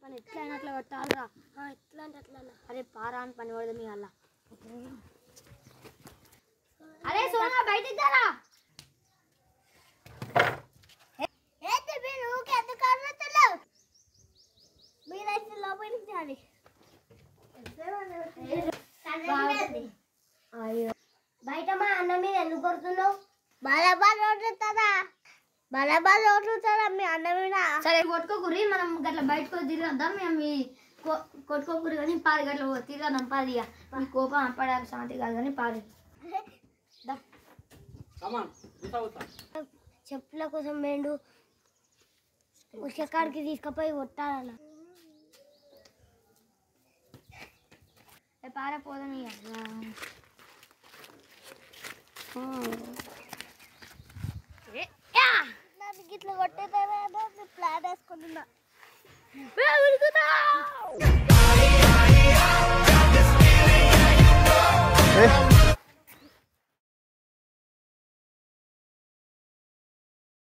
పని ఎట్లా అయినా అట్లా పెట్టాలిరా ఎట్లా అంటే అట్లా అరే పారా అని పని పడదు మీ అల్ల అరే సోనా బయటికి దారా ఏంటి మీరు ఊరికే ఎందుకు అరుస్తున్నావు? మీరైతే లోపలికి రాలి. బాగుంది. అయ్యో. బయట మా అన్న మీద ఎందుకు కొడుతున్నావు బలబాద్ కొట్టుతారా బలబాద్ కొట్టుతారా మీ అన్న మీద సరే కొట్టుకోకురి మనం గట్ల బయటకు తిరగద్దాం మేము ఈ కొ- కొట్టుకోకురి కానీ పారి గట్ల తిరగదాం పారి ఇక. మీ కోపం అప్పడానికి శాంతి కాదు కానీ పారి దా. చెప్పుల కోసం వేండు ఉషకాడికి తీసుకుపోయి కొట్టాలన్న ఏ పారపోదని నన్ను గిట్ల కొట్టేదేమో ప్లాన్ వేసుకుంటున్నా ఏ